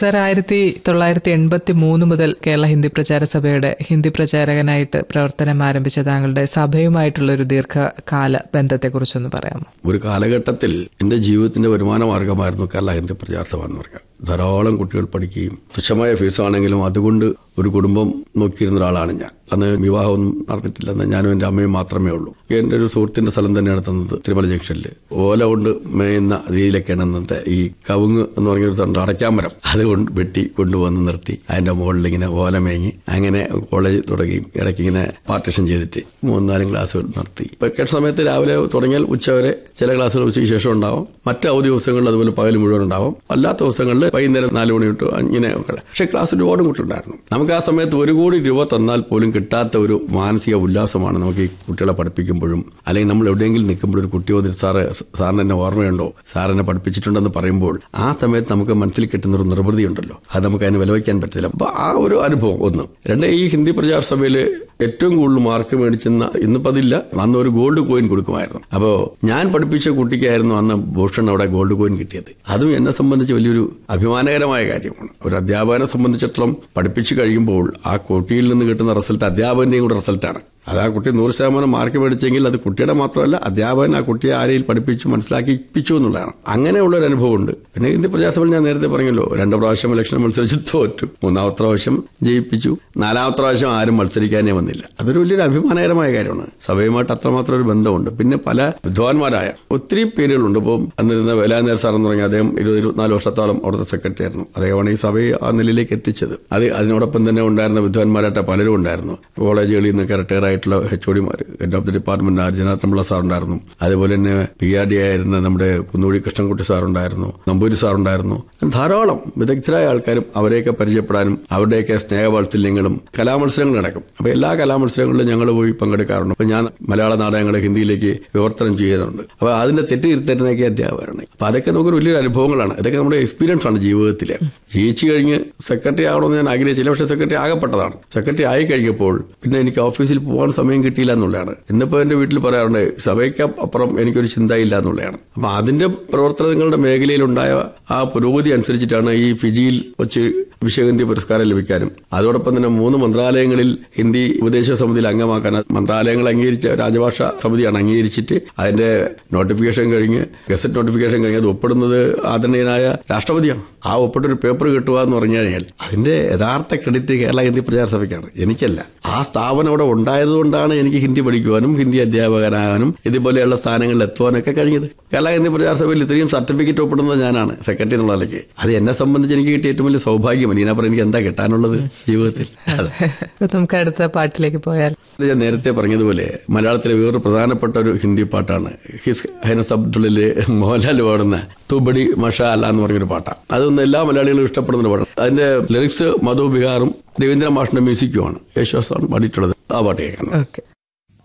sir ആയിരത്തി തൊള്ളായിരത്തി എൺപത്തി മൂന്ന് മുതൽ കേരള ഹിന്ദി പ്രചാര സഭയുടെ ഹിന്ദി പ്രചാരകനായിട്ട് പ്രവർത്തനം ആരംഭിച്ച താങ്കളുടെ സഭയുമായിട്ടുള്ള ഒരു ദീർഘകാല ബന്ധത്തെക്കുറിച്ചൊന്ന് പറയാമോ ഒരു കാലഘട്ടത്തിൽ എന്റെ ജീവിതത്തിന്റെ വരുമാന മാർഗമായിരുന്നു കേരള ഹിന്ദി പ്രചാര സഭ എന്ന് പറയുക ധാരാളം കുട്ടികൾ പഠിക്കുകയും തുച്ഛമായ ഫീസാണെങ്കിലും അതുകൊണ്ട് ഒരു കുടുംബം നോക്കിയിരുന്ന ഒരാളാണ് ഞാൻ അന്ന് വിവാഹമൊന്നും നടന്നിട്ടില്ലെന്ന് ഞാനും എന്റെ അമ്മയും മാത്രമേ ഉള്ളൂ എന്റെ ഒരു സുഹൃത്തിന്റെ സ്ഥലം തന്നെയാണ് തന്നത് തിരുമല ജംഗ്ഷനിൽ ഓല കൊണ്ട് മേയുന്ന രീതിയിലൊക്കെയാണ് അന്നത്തെ ഈ കവുങ്ങ് എന്ന് പറഞ്ഞൊരു തണ്ട് അടയ്ക്കാമരം അതുകൊണ്ട് വെട്ടി കൊണ്ടുവന്ന് നിർത്തി അതിന്റെ മുകളിൽ ഇങ്ങനെ ഓല മേങ്ങി അങ്ങനെ കോളേജ് തുടങ്ങി ഇടയ്ക്ക് ഇങ്ങനെ പാർട്ടീഷൻ ചെയ്തിട്ട് മൂന്നാലും ക്ലാസ്സുകൾ നടത്തി വെക്കേഷൻ സമയത്ത് രാവിലെ തുടങ്ങിയാൽ ഉച്ചവരെ ചില ക്ലാസ്സുകൾ ഉച്ചയ്ക്ക് ശേഷം ഉണ്ടാവും മറ്റ് അവധി ദിവസങ്ങളിൽ അതുപോലെ പകൽ മുഴുവൻ ഉണ്ടാവും അല്ലാത്ത ദിവസങ്ങളിൽ വൈകുന്നേരം നാല് മണി തൊട്ട് ഇങ്ങനെ ഒക്കെ പക്ഷേ ക്ലാസ് ഒരുപാട് കുട്ടികളുണ്ടായിരുന്നു നമുക്ക് ആ സമയത്ത് ഒരു കോടി രൂപ തന്നാൽ പോലും കിട്ടാത്ത ഒരു മാനസിക ഉല്ലാസമാണ് നമുക്ക് ഈ കുട്ടികളെ പഠിപ്പിക്കുമ്പോഴും അല്ലെങ്കിൽ നമ്മൾ എവിടെയെങ്കിലും നിൽക്കുമ്പോൾ ഒരു കുട്ടി വന്നിട്ട് സാറ് സാറിന് എന്നെ ഓർമ്മയുണ്ടോ സാറിനെ പഠിപ്പിച്ചിട്ടുണ്ടെന്ന് പറയുമ്പോൾ ആ സമയത്ത് നമുക്ക് മനസ്സിൽ കിട്ടുന്ന ഒരു നിർവൃതി ഉണ്ടല്ലോ അത് നമുക്ക് അതിന് വിലവയ്ക്കാൻ പറ്റില്ല അപ്പൊ ആ ഒരു അനുഭവം ഒന്ന് രണ്ട് ഈ ഹിന്ദി പ്രചാര സഭയിൽ ഏറ്റവും കൂടുതൽ മാർക്ക് മേടിച്ചെന്ന ഇന്നിപ്പോ അതില്ല അന്ന് ഒരു ഗോൾഡ് കോയിൻ കൊടുക്കുമായിരുന്നു അപ്പോ ഞാൻ പഠിപ്പിച്ച കുട്ടിക്കായിരുന്നു അന്ന് ഭൂഷൺ അവിടെ ഗോൾഡ് കോയിൻ കിട്ടിയത് അതും എന്നെ സംബന്ധിച്ച് വലിയൊരു അഭിമാനകരമായ കാര്യമാണ് ഒരു അധ്യാപകനെ സംബന്ധിച്ചിടത്തോളം പഠിപ്പിച്ചു കഴിയുമ്പോൾ ആ കുട്ടിയിൽ നിന്ന് കിട്ടുന്ന റിസൾട്ട് അധ്യാപകന്റെയും കൂടെ റിസൾട്ടാണ് അത് ആ കുട്ടി നൂറ് ശതമാനം മാർക്ക് മേടിച്ചെങ്കിൽ അത് കുട്ടിയുടെ മാത്രമല്ല അധ്യാപകൻ ആ കുട്ടിയെ ആരെയും പഠിപ്പിച്ചു മനസ്സിലാക്കിപ്പിച്ചു എന്നുള്ളതാണ് അങ്ങനെയുള്ള ഒരു അനുഭവമുണ്ട് പിന്നെ ഹിന്ദി പ്രജാസഭയിൽ ഞാൻ നേരത്തെ പറഞ്ഞല്ലോ രണ്ട് പ്രാവശ്യം ഇലക്ഷൻ മത്സരിച്ച് തോറ്റു മൂന്നാമത്തെ പ്രാവശ്യം ജയിപ്പിച്ചു നാലാമത്തെ പ്രാവശ്യം ആരും മത്സരിക്കാനേ വന്നില്ല അതൊരു വലിയൊരു അഭിമാനകരമായ കാര്യമാണ് സഭയുമായിട്ട് അത്രമാത്രം ഒരു ബന്ധമുണ്ട് പിന്നെ പല വിദ്വാൻമാരായ ഒത്തിരി പേരുകളുണ്ട് ഇപ്പോൾ അന്നിരുന്ന വേലാനേർ സാർ എന്ന് പറഞ്ഞാൽ അദ്ദേഹം ഇരുപത് ഇരുപത്തിനാല് വർഷത്തോളം അവിടുത്തെ സെക്രട്ടറി ആയിരുന്നു അദ്ദേഹമാണ് ഈ സഭയെ ആ നിലയിലേക്ക് എത്തിച്ചത് അത് അതിനോടൊപ്പം തന്നെ ഉണ്ടായിരുന്ന വിദ്വാൻമാരായിട്ട് പലരും ഉണ്ടായിരുന്നു കോളേജുകളിൽ നിന്നൊക്കെ റിട്ടയർ ആയിട്ടുള്ള എച്ച് ഒഡിമാർ ഹെഡ് ഓഫ് ദി ഡിപ്പാർട്ട്മെന്റ് ജനാത്തമ്പിള്ള സാർ ഉണ്ടായിരുന്നു അതുപോലെ തന്നെ പി ആർ ഡി ആയിരുന്ന നമ്മുടെ കുന്നൂടി കൃഷ്ണൻകുട്ടി സാർ ഉണ്ടായിരുന്നു നമ്പൂരി സാർ ഉണ്ടായിരുന്നു ധാരാളം വിദഗ്ധരായ ആൾക്കാരും അവരെയൊക്കെ പരിചയപ്പെടാനും അവരുടെയൊക്കെ സ്നേഹവാത്സല്യങ്ങളും കലാമത്സരങ്ങൾ നടക്കും അപ്പൊ എല്ലാ കലാമത്സരങ്ങളിലും ഞങ്ങൾ പോയി പങ്കെടുക്കാറുണ്ട് അപ്പൊ ഞാൻ മലയാള നാടകങ്ങൾ ഹിന്ദിയിലേക്ക് വിവർത്തനം ചെയ്യുന്നുണ്ട് അപ്പൊ അതിന്റെ തെറ്റ് തിരുത്തരുന്നൊക്കെ അധ്യാപകരാണ് അപ്പൊ അതൊക്കെ നമുക്ക് വലിയൊരു അനുഭവങ്ങളാണ് ഇതൊക്കെ നമ്മുടെ എക്സ്പീരിയൻസ് ആണ് ജീവിതത്തിൽ ജയിച്ചു കഴിഞ്ഞ് സെക്രട്ടറി ആവണമെന്ന് ഞാൻ ആഗ്രഹിച്ചില്ല പക്ഷേ സെക്രട്ടറി ആകപ്പെട്ടതാണ് സെക്രട്ടറി ആയി കഴിഞ്ഞപ്പോൾ പിന്നെ എനിക്ക് ഓഫീസിൽ പോകാൻ സമയം കിട്ടിയില്ല എന്നുള്ളതാണ് ഇന്നിപ്പോ എന്റെ വീട്ടിൽ പറയാറുണ്ട് സഭയ്ക്ക് അപ്പുറം എനിക്കൊരു ചിന്തയില്ല എന്നുള്ളതാണ് അപ്പൊ അതിന്റെ പ്രവർത്തനങ്ങളുടെ മേഖലയിലുണ്ടായ ആ പുരോഗതി അനുസരിച്ചിട്ടാണ് ഈ ഫിജിയിൽ വെച്ച് വിശ്വഹിന്ദി പുരസ്കാരം ലഭിക്കാനും അതോടൊപ്പം തന്നെ മൂന്ന് മന്ത്രാലയങ്ങളിൽ ഹിന്ദി ഉപദേശ സമിതിയിൽ അംഗമാക്കാൻ മന്ത്രാലയങ്ങൾ അംഗീകരിച്ച രാജഭാഷ സമിതിയാണ് അംഗീകരിച്ചിട്ട് അതിന്റെ നോട്ടിഫിക്കേഷൻ കഴിഞ്ഞ് ഗസറ്റ് നോട്ടിഫിക്കേഷൻ കഴിഞ്ഞ് അത് ഒപ്പിടുന്നത് ആദരണീയനായ രാഷ്ട്രപതിയാണ് ആ ഒപ്പിട്ടൊരു പേപ്പർ കിട്ടുക എന്ന് പറഞ്ഞു കഴിഞ്ഞാൽ അതിന്റെ യഥാർത്ഥ ക്രെഡിറ്റ് കേരള ഹിന്ദി പ്രചാര സഭയ്ക്കാണ് എനിക്കല്ല ആ സ്ഥാപനം അവിടെ ഉണ്ടായതുകൊണ്ടാണ് എനിക്ക് ഹിന്ദി പഠിക്കുവാനും ഹിന്ദി അധ്യാപകനാകാനും ഇതുപോലെയുള്ള സ്ഥാനങ്ങളിൽ എത്തുവാനൊക്കെ കഴിഞ്ഞത് കേരള ഹിന്ദി പ്രചാര സഭയിൽ ഇത്രയും സർട്ടിഫിക്കറ്റ് ഒപ്പിടുന്നത് ഞാനാണ് സെക്രട്ടറി എന്നുള്ള നിലയ്ക്ക് അത് എന്നെ സംബന്ധിച്ച് എനിക്ക് കിട്ടിയ ഏറ്റവും വലിയ സൗഭാഗ്യമാണ് ഇതിനപ്പുറം എനിക്ക് എന്താ കിട്ടാനുള്ളത് ജീവിതത്തിൽ അതെ അപ്പൊ നമുക്ക് അടുത്ത പാട്ടിലേക്ക് പോയാൽ ഞാൻ നേരത്തെ പറഞ്ഞതുപോലെ മലയാളത്തിലെ വേറൊരു പ്രധാനപ്പെട്ട ഒരു ഹിന്ദി പാട്ടാണ് ഹിസ് ഹൈനസ് അബ്ദുള്ളില് മോഹൻലാൽ പാടുന്ന തുബടി മഷാല എന്ന് പറഞ്ഞൊരു പാട്ടാണ് അതൊന്നും എല്ലാ മലയാളികളും ഇഷ്ടപ്പെടുന്ന ഒരു പാട്ടാണ് അതിന്റെ ലിറിക്സ് മധു ബിഹാറും രവീന്ദ്ര മാഷിന്റെ മ്യൂസിക്കുമാണ് യേശുദാസാണ് പാടിയിട്ടുള്ളത് ആ പാട്ട് കേൾക്കണം ഓക്കെ